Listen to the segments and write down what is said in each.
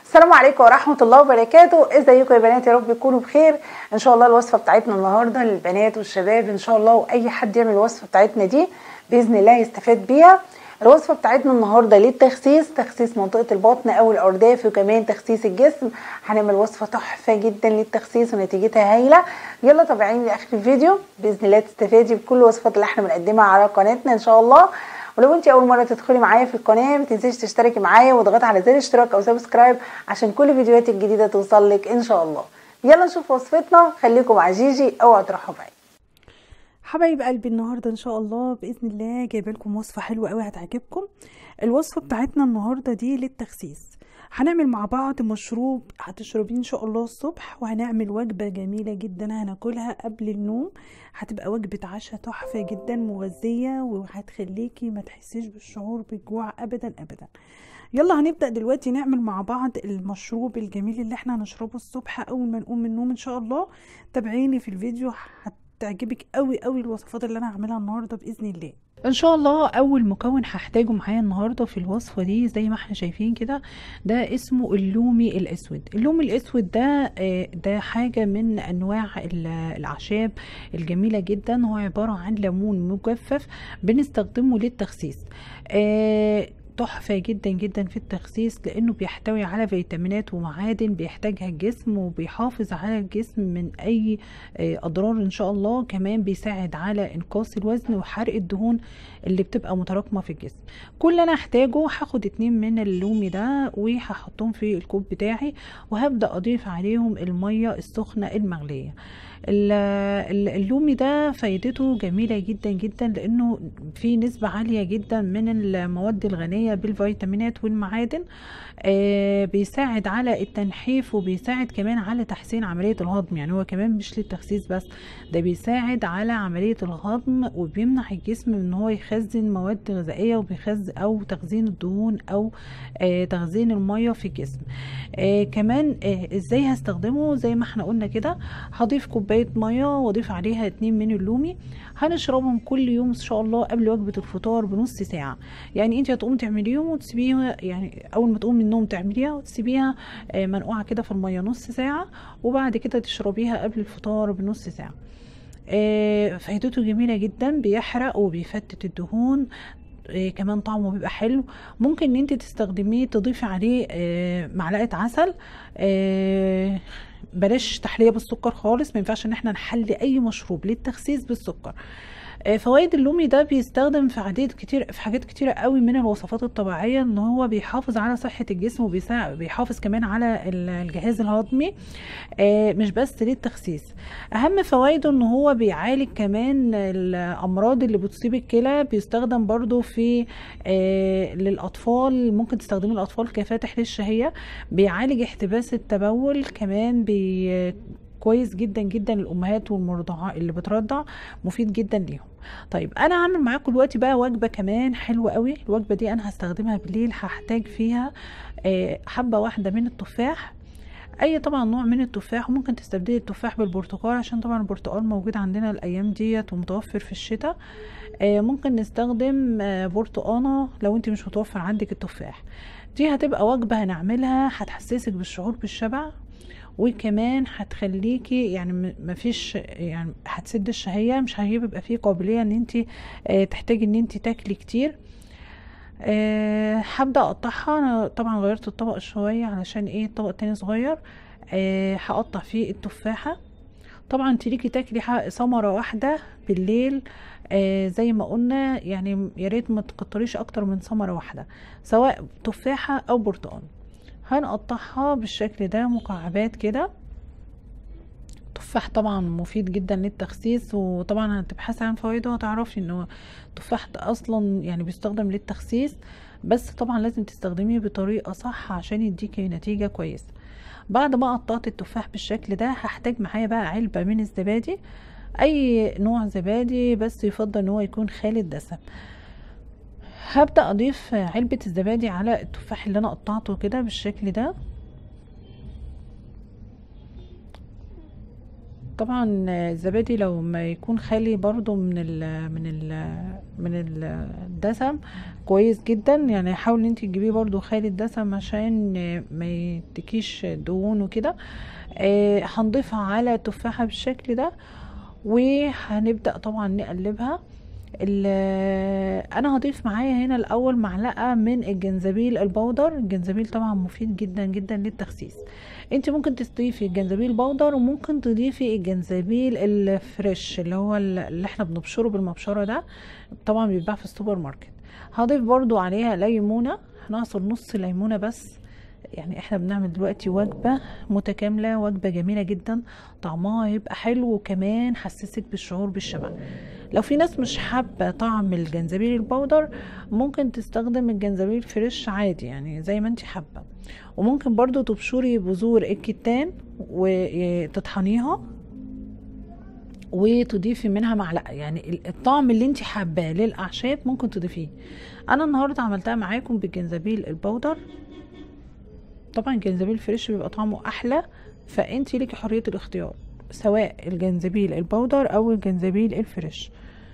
السلام عليكم ورحمة الله وبركاته ازيكم يا بنات يا رب تكونوا بخير ان شاء الله الوصفة بتاعتنا النهاردة للبنات والشباب ان شاء الله واي حد يعمل الوصفة بتاعتنا دي بإذن الله يستفاد بيها الوصفة بتاعتنا النهاردة للتخسيس تخسيس منطقة البطن او الارداف وكمان تخسيس الجسم هنعمل وصفة تحفة جدا للتخسيس ونتيجتها هايلة يلا تابعيني لاخر الفيديو بإذن الله تستفادي بكل الوصفات اللي احنا بنقدمها على قناتنا ان شاء الله ولو انت اول مره تدخلي معايا في القناه ما تنسيش تشتركي معايا واضغطي على زر اشتراك او سبسكرايب عشان كل فيديوهاتي الجديده توصل لك ان شاء الله يلا نشوف وصفتنا خليكم مع جيجي اوعوا تروحوا بعيد حبايب قلبي النهارده ان شاء الله باذن الله جايبه لكم وصفه حلوه قوي هتعجبكم الوصفه بتاعتنا النهارده دي للتخسيس هنعمل مع بعض مشروب هتشربيه ان شاء الله الصبح وهنعمل وجبه جميله جدا هناكلها قبل النوم هتبقى وجبه عشاء تحفه جدا مغذيه وهتخليكي ما تحسيش بالشعور بالجوع ابدا ابدا يلا هنبدا دلوقتي نعمل مع بعض المشروب الجميل اللي احنا هنشربه الصبح اول ما نقوم من النوم ان شاء الله تابعيني في الفيديو هتعجبك قوي قوي الوصفات اللي انا هعملها النهارده باذن الله ان شاء الله اول مكون هحتاجه معايا النهارده في الوصفه دي زي ما احنا شايفين كده ده اسمه اللومي الاسود اللومي الاسود ده ده حاجه من انواع الاعشاب الجميله جدا هو عباره عن ليمون مجفف بنستخدمه للتخسيس تحفة جدا جدا في التخسيس لأنه بيحتوي على فيتامينات ومعادن بيحتاجها الجسم وبيحافظ على الجسم من أي أضرار إن شاء الله كمان بيساعد على إنقاص الوزن وحرق الدهون اللي بتبقى متراكمة في الجسم كل اللي أنا هحتاجه هاخد اتنين من اللومي ده وهحطهم في الكوب بتاعي وهبدأ أضيف عليهم المية السخنة المغلية اللومي ده فايدته جميلة جدا جدا لأنه في نسبة عالية جدا من المواد الغنية بالفيتامينات والمعادن آه بيساعد على التنحيف وبيساعد كمان على تحسين عملية الهضم يعني هو كمان مش للتخسيس بس ده بيساعد على عملية الهضم وبيمنع الجسم ان هو يخزن مواد غذائية وبيخزن او تخزين الدهون او آه تخزين المية في الجسم آه كمان آه ازاي هستخدمه زي ما احنا قلنا كده هضيف كوباية مية واضيف عليها اتنين من اللومي هنشربهم كل يوم ان شاء الله قبل وجبة الفطار بنص ساعة يعني انت هتقوم تعمليهم وتسيبيها يعني اول ما تقوم من النوم تعمليها وتسيبيها منقوعة كده في المية نص ساعة وبعد كده تشربيها قبل الفطار بنص ساعة فايدته جميلة جدا بيحرق وبيفتت الدهون إيه كمان طعمه بيبقى حلو ممكن ان انت تستخدميه تضيفي عليه إيه معلقه عسل إيه بلاش تحليه بالسكر خالص ما ينفعش ان احنا نحلي اي مشروب للتخسيس بالسكر فوائد اللومي ده بيستخدم في عديد كتير في حاجات كتيرة قوي من الوصفات الطبيعية ان هو بيحافظ على صحة الجسم وبيحافظ كمان على الجهاز الهضمي مش بس للتخسيس اهم فوائده ان هو بيعالج كمان الامراض اللي بتصيب الكلى بيستخدم برضو في للاطفال ممكن تستخدمه الاطفال كفاتح للشهية بيعالج احتباس التبول كمان بي كويس جدا جدا للامهات والمرضعات اللي بترضع مفيد جدا ليهم طيب انا هعمل معاكم دلوقتي بقى وجبه كمان حلوه قوي الوجبه دي انا هستخدمها بالليل هحتاج فيها حبه واحده من التفاح اي طبعا نوع من التفاح ممكن تستبدلي التفاح بالبرتقال عشان طبعا البرتقال موجود عندنا الايام ديت ومتوفر في الشتاء ممكن نستخدم برتقانه لو انت مش متوفر عندك التفاح دي هتبقى وجبه هنعملها هتحسسك بالشعور بالشبع وكمان هتخليكي يعني مفيش يعني هتسد الشهيه مش هيبقى فيه قابليه ان انت اه تحتاجي ان انت تاكلي كتير أه هبدا اقطعها انا طبعا غيرت الطبق شويه علشان ايه الطبق التاني صغير أه هقطع فيه التفاحه طبعا تريكي تاكلي ثمره واحده بالليل آه زي ما قلنا يعني يا ريت ما تكتريش اكتر من ثمره واحده سواء تفاحه او برتقال هنقطعها بالشكل ده مكعبات كده التفاح طبعا مفيد جدا للتخسيس وطبعا هتبحثي عن فوائده هتعرفي انه التفاح اصلا يعني بيستخدم للتخسيس بس طبعا لازم تستخدميه بطريقه صح عشان يديكي نتيجه كويسه بعد ما قطعت التفاح بالشكل ده هحتاج معايا بقى علبه من الزبادي اي نوع زبادي بس يفضل ان هو يكون خالي الدسم هبدأ اضيف علبة الزبادي على التفاح اللي انا قطعته كده بالشكل ده طبعا الزبادي لو ما يكون خالي برضو من ال من ال من الدسم كويس جدا يعني حاول انت تجيبيه برضو خالي الدسم عشان ما يديكيش دهون وكده آه، هنضيفها على التفاحة بالشكل ده وهنبدأ طبعا نقلبها ال- انا هضيف معايا هنا الاول معلقه من الجنزبيل البودر الجنزبيل طبعا مفيد جدا جدا للتخسيس انت ممكن تضيفي الجنزبيل بودر وممكن تضيفي الجنزبيل الفريش اللي هو ال- اللي احنا بنبشره بالمبشره ده طبعا بيتباع في السوبر ماركت هضيف برضو عليها ليمونه هنعصر نص ليمونه بس يعني احنا بنعمل دلوقتي وجبة متكاملة وجبة جميلة جدا طعمها هيبقى حلو وكمان حسسك بالشعور بالشبع لو في ناس مش حابة طعم الجنزبيل البودر ممكن تستخدم الجنزبيل فريش عادي يعني زي ما انت حابة وممكن برضو تبشري بذور الكتان وتطحنيها وتضيفي منها معلقه يعني الطعم اللي انت حباه للاعشاب ممكن تضيفيه انا النهارده عملتها معاكم بالجنزبيل البودر طبعا الجنزبيل الفريش بيبقى طعمه احلى فانت ليكي حريه الاختيار سواء الجنزبيل البودر او الجنزبيل الفريش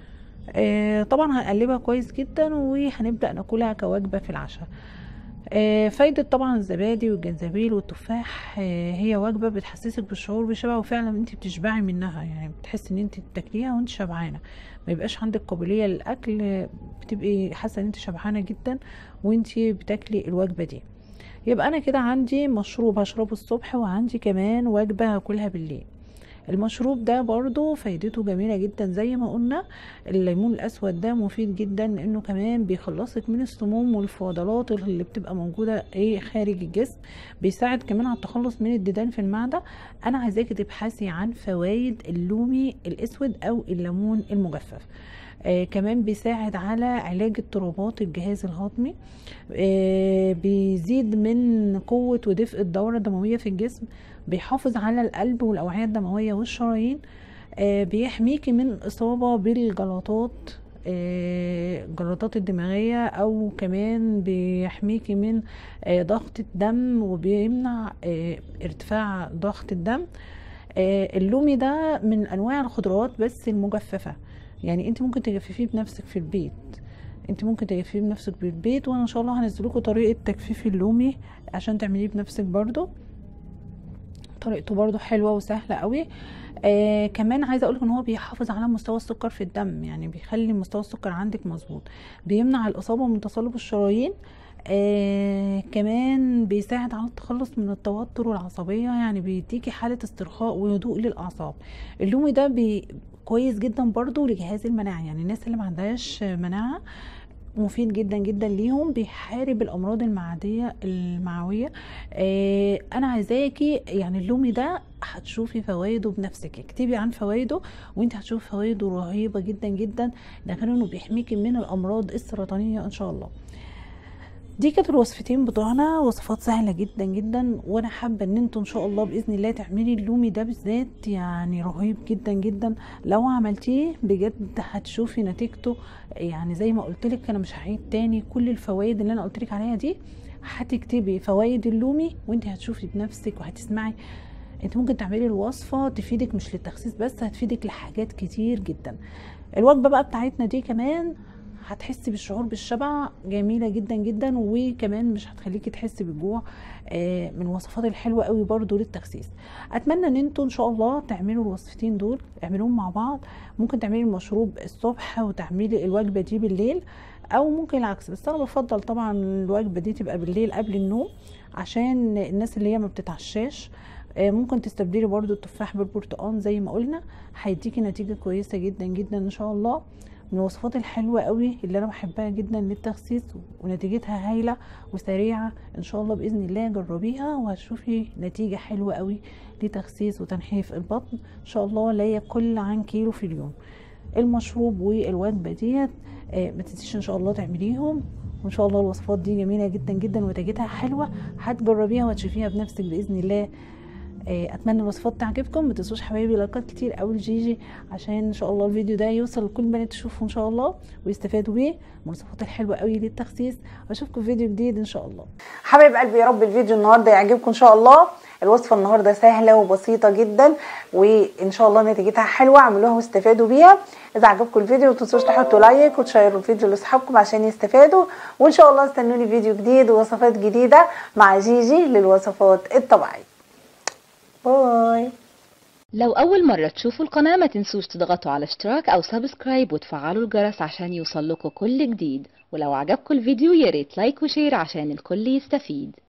آه طبعا هنقلبها كويس جدا وهنبدا ناكلها كوجبه في العشاء آه فايدة طبعا الزبادي والجنزبيل والتفاح آه هي وجبة بتحسسك بالشعور بالشبع وفعلا انت بتشبعي منها يعني بتحسي ان انت بتاكليها وانت شبعانة ما يبقاش عندك قابلية للأكل آه، بتبقي حاسة ان انت شبعانة جدا وانت بتاكلي الوجبة دي يبقى انا كده عندي مشروب هشربه الصبح وعندي كمان وجبة هاكلها بالليل المشروب ده برضو فايدته جميلة جدا زي ما قلنا الليمون الاسود ده مفيد جدا لانه كمان بيخلصك من السموم والفضلات اللي بتبقى موجودة ايه خارج الجسم بيساعد كمان على التخلص من الديدان في المعدة انا عايزاكي تبحثي عن فوائد اللومي الاسود او الليمون المجفف آه كمان بيساعد على علاج اضطرابات الجهاز الهضمي آه بيزيد من قوة ودفء الدورة الدموية في الجسم بيحافظ على القلب والأوعية الدموية والشرايين آه بيحميكي من الإصابة بالجلطات آه، الجلطات الدماغية أو كمان بيحميكي من آه، ضغط الدم وبيمنع آه، ارتفاع ضغط الدم آه، اللومي ده من أنواع الخضروات بس المجففة يعني انت ممكن تجففيه بنفسك في البيت انت ممكن تجففيه بنفسك في البيت وانا ان شاء الله هنزلكوا طريقة تجفيف اللومي عشان تعمليه بنفسك برضو طريقته برضو حلوة وسهلة قوي آه كمان عايزه اقولك ان هو بيحافظ على مستوى السكر في الدم يعني بيخلي مستوى السكر عندك مظبوط بيمنع الاصابه من تصلب الشرايين آه كمان بيساعد على التخلص من التوتر والعصبيه يعني بيديكي حاله استرخاء وهدوء للاعصاب اللومي ده بي كويس جدا برضو لجهاز المناعه يعني الناس اللي ما عندهاش مناعه مفيد جدا جدا ليهم بيحارب الامراض المعديه المعويه آه انا عايزاكي يعني اللومي ده هتشوفي فوائده بنفسك اكتبي عن فوائده وانت هتشوفي فوائده رهيبه جدا جدا ده غير انه بيحميكي من الامراض السرطانيه ان شاء الله دي كانت الوصفتين بتوعنا وصفات سهلة جدا جدا وانا حابة ان انتوا ان شاء الله باذن الله تعملي اللومي ده بالذات يعني رهيب جدا جدا لو عملتيه بجد هتشوفي نتيجته يعني زي ما قلت لك انا مش هعيد تاني كل الفوائد اللي انا قلت لك عليها دي هتكتبي فوائد اللومي وانت هتشوفي بنفسك وهتسمعي انت ممكن تعملي الوصفة تفيدك مش للتخسيس بس هتفيدك لحاجات كتير جدا الوجبة بقى بتاعتنا دي كمان هتحسي بالشعور بالشبع جميله جدا جدا وكمان مش هتخليكي تحسي بالجوع آه، من الوصفات الحلوه قوي برضو للتخسيس اتمنى ان انتوا ان شاء الله تعملوا الوصفتين دول اعملوهم مع بعض ممكن تعملي المشروب الصبح وتعملي الوجبه دي بالليل او ممكن العكس بس انا بفضل طبعا الوجبه دي تبقى بالليل قبل النوم عشان الناس اللي هي ما بتتعشاش آه، ممكن تستبدلي برضو التفاح بالبرتقال زي ما قلنا هيديكي نتيجه كويسه جدا جدا ان شاء الله من الوصفات الحلوة قوي اللي انا بحبها جدا للتخسيس ونتيجتها هايلة وسريعة ان شاء الله باذن الله جربيها وهتشوفي نتيجة حلوة قوي لتخسيس وتنحيف البطن ان شاء الله لا يقل عن كيلو في اليوم المشروب والوجبة ديت آه، ما تنسيش ان شاء الله تعمليهم وان شاء الله الوصفات دي جميلة جدا جدا ونتيجتها حلوة هتجربيها وهتشوفيها بنفسك باذن الله آه، اتمنى الوصفات تعجبكم ما تنسوش حبايبي لايكات كتير قوي لجيجي عشان ان شاء الله الفيديو ده يوصل لكل بنات تشوفه ان شاء الله ويستفادوا بيه من الوصفات الحلوه قوي للتخسيس واشوفكم في فيديو جديد ان شاء الله حبايب قلبي يا رب الفيديو النهارده يعجبكم ان شاء الله الوصفه النهارده سهله وبسيطه جدا وان شاء الله نتيجتها حلوه اعملوها واستفادوا بيها اذا عجبكم الفيديو ما تنسوش تحطوا لايك وتشيروا الفيديو لاصحابكم عشان يستفادوا وان شاء الله استنوني فيديو جديد ووصفات جديده مع جيجي للوصفات الطبيعيه باي لو أول مرة تشوفوا القناة ما تنسوش تضغطوا على اشتراك أو سبسكرايب وتفعلوا الجرس عشان يوصلكوا كل جديد ولو عجبكم الفيديو ياريت لايك وشير عشان الكل يستفيد